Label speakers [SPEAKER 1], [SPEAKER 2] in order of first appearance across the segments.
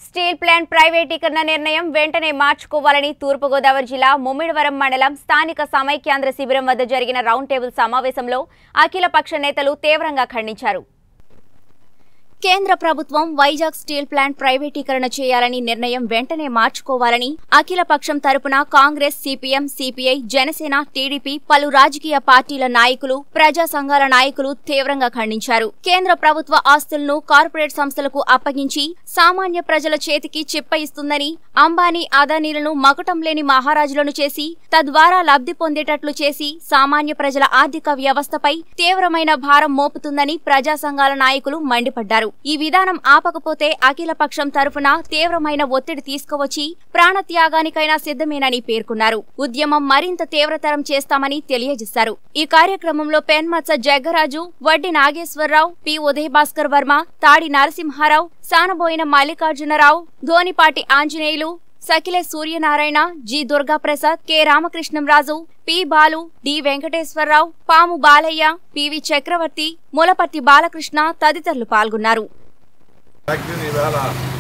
[SPEAKER 1] steel plant ప్రైవేటీకరణ నిర్ణయం వెంటనే మార్చుకోవాలని తూర్పుగోదావరి జిల్లా ముమ్మిడివరం మండలం స్థానిక సమైక్యాంధ్ర శిబిరం వద్ద జరిగిన రౌండ్ టేబుల్ సమావేశంలో అఖిలపక్ష నేతలు తీవ్రంగా ఖండించారు కేంద్ర ప్రభుత్వం వైజాగ్ స్టీల్ ప్లాంట్ ప్రైవేటీకరణ చేయాలని నిర్ణయం వెంటనే మార్చుకోవాలని అఖిల పక్షం తరపున కాంగ్రెస్ సిపిఎం సిపిఐ జనసేన టీడీపీ పలు రాజకీయ పార్టీల నాయకులు ప్రజా సంఘాల నాయకులు తీవ్రంగా ఖండించారు కేంద్ర ప్రభుత్వ ఆస్తులను కార్పొరేట్ సంస్థలకు అప్పగించి సామాన్య ప్రజల చేతికి చిప్ప ఇస్తుందని అంబానీ అదానీలను మకుటం లేని మహారాజులను చేసి తద్వారా లబ్ధి పొందేటట్లు చేసి సామాన్య ప్రజల ఆర్థిక వ్యవస్థపై తీవ్రమైన భారం మోపుతుందని ప్రజా సంఘాల నాయకులు మండిపడ్డారు ఈ విధానం ఆపకపోతే అఖిల పక్షం తరఫున తీవ్రమైన ఒత్తిడి తీసుకువచ్చి ప్రాణత్యాగానికైనా సిద్ధమేనని పేర్కొన్నారు ఉద్యమం మరింత తీవ్రతరం చేస్తామని తెలియజేశారు ఈ కార్యక్రమంలో పెన్మత్స జగ్గరాజు వడ్డి Nageswararao P Udayabhaskar Varma Tadi Narasimharao Sanaboina Mallikarjunarao Dhonipati Anjaneyulu Sakile Suryanarayana G Durgaprasad K Ramakrishnamraju P Balu D Venkateswararao Pamu Balayya P V Chakravarthi Mulaparthi Balakrishna తదితరులు పాల్గొన్నారు
[SPEAKER 2] ఫ్యాక్టరీని ఈవేళ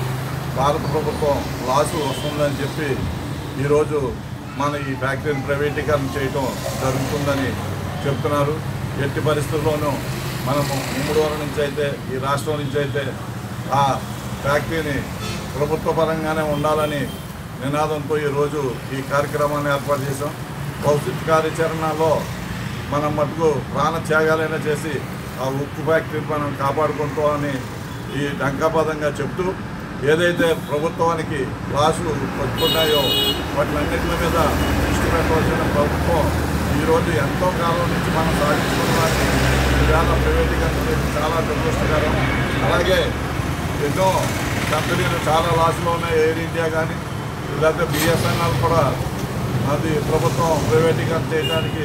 [SPEAKER 2] భారత ప్రభుత్వం లాసు వస్తుందని చెప్పి ఈరోజు మన ఈ ఫ్యాక్టరీని ప్రైవేటీకరణ చేయటం జరుగుతుందని చెప్తున్నారు ఎట్టి పరిస్థితుల్లోనూ మనము మూడోల నుంచి అయితే ఈ రాష్ట్రం నుంచి అయితే ఆ ఫ్యాక్టరీని ప్రభుత్వ పరంగానే ఉండాలని నినాదంతో ఈరోజు ఈ కార్యక్రమాన్ని ఏర్పాటు చేశాం భవిష్యత్ కార్యాచరణలో మనం మటుకు ప్రాణ త్యాగాలైనా చేసి ఆ ఉక్కు ఫ్యాక్టరీని మనం కాపాడుకుంటామని ఈ డంకాపదంగా చెప్తూ ఏదైతే ప్రభుత్వానికి లాసులు వస్తున్నాయో వాటిలన్నింటి మీద దృష్టి పెట్టవలసిన ప్రభుత్వం ఈరోజు ఎంతో కాలం నుంచి మనం సాధించుకున్న వాటిని ఈవేళ ప్రైవేటీకరణ చేయడం చాలా దురదృష్టకరం అలాగే ఎన్నో కంపెనీలు చాలా లాస్లో ఉన్నాయి ఎయిర్ ఇండియా కానీ లేకపోతే బిఎస్ఎన్ఎల్ కూడా అది ప్రభుత్వం ప్రైవేటీకరణ చేయడానికి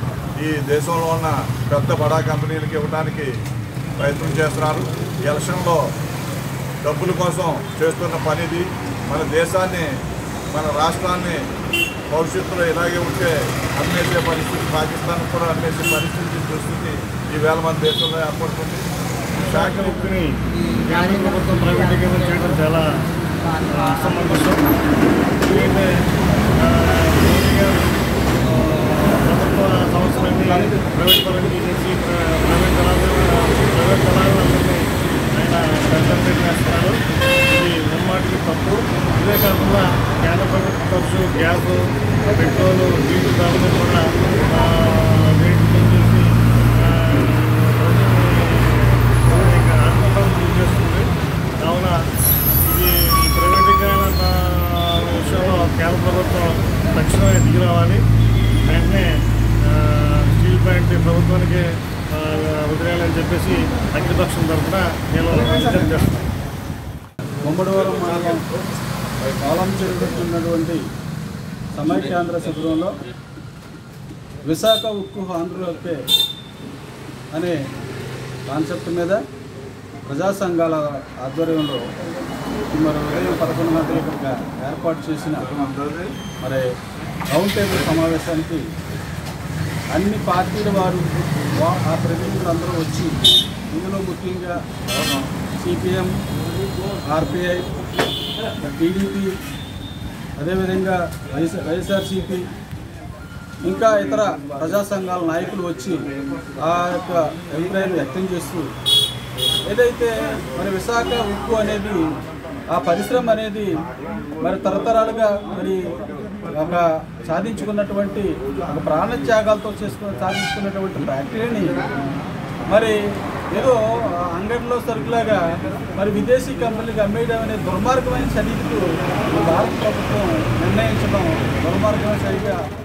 [SPEAKER 2] ఈ దేశంలో ఉన్న పెద్ద బడా కంపెనీలకు ఇవ్వడానికి ప్రయత్నం చేస్తున్నారు ఈ ఎలక్షన్లో డబ్బుల కోసం చేస్తున్న పనిది మన దేశాన్ని మన రాష్ట్రాన్ని భవిష్యత్తులో ఇలాగే ఉంటే అమ్మేసే పరిస్థితి పాకిస్తాన్ కూడా అమ్మేసే పరిస్థితి చూస్తుంది ఈవేళ మన దేశంలో ఏర్పడుతుంది
[SPEAKER 3] శాఖ ఉక్కుని కేంద్ర ప్రభుత్వం ప్రైవేటీకరణ చేయడం చాలా ఆ, అసమంజసం ఎందుకంటే ఆ, మోదీ గారు ఆ, ప్రభుత్వ సంస్థలన్నీ ప్రైవేట్ పరం చేసి ప్ర- ప్రైవేట్ దళాలు ప్రైవేట్ దళాలందరినీ ఆయన కన్సల్టేట్ చేస్తున్నారు ఇది ముమ్మాటికి తప్పు ఇదే కాకుండా కేంద్ర ప్రభుత్వ ఖర్చు గ్యాస్ పెట్రోల్ డీజిల్ ధరలు కూడా ఆ, రేట్లు పెంచేసి ఆ, ఇంకా ఆత్మహత్య గురి చేస్తుంది కావున ఇది ఈ ప్రైవేటీకరణ విషయంలో కేంద్ర ప్రభుత్వం తక్షణమే దిగి రావాలి వెంటనే ఆ, స్టీల్ ప్లాంట్ ప్రభుత్వానికి ఆ, వదిలేయాలని చెప్పేసి అఖిలపక్షం తరఫున నేను విజ్ఞప్తి చేస్తున్నాను
[SPEAKER 4] ముమ్మడివరం మండలం కాలం జరుగుతున్నటువంటి సమైక్యాంధ్ర శిబిరంలో విశాఖ ఉక్కు ఆంధ్రులకే అనే కాన్సెప్ట్ మీద ప్రజా సంఘాల ఆధ్వర్యంలో మరి ఉదయం పదకొండు గంటలకు ఇక్కడ ఏర్పాటు చేసిన మరి రౌండ్ టేబుల్ సమావేశానికి అన్ని పార్టీల వారు వా- ఆ ప్రతినిధులు అందరూ వచ్చి ఇందులో ముఖ్యంగా సిపిఎం ఆర్పిఐ టీడీపీ అదేవిధంగా వైఎస్ వైఎస్ఆర్సీపీ ఇంకా ఇతర ప్రజా సంఘాల నాయకులు వచ్చి ఆ యొక్క అభిప్రాయాన్ని వ్యక్తం చేస్తూ ఏదైతే మరి విశాఖ ఉక్కు అనేది ఆ పరిశ్రమ అనేది మరి తరతరాలుగా మరి ఒక సాధించుకున్నటువంటి ఒక ప్రాణత్యాగాలతో చేసుకున్న సాధించుకున్నటువంటి ఫ్యాక్టరీని మరి ఏదో అంగడిలో సరుకులాగా మరి విదేశీ కంపెనీలకు అమ్మేయడం అనే దుర్మార్గమైన చర్యకు భారత ప్రభుత్వం నిర్ణయించడం దుర్మార్గమైన చర్యగా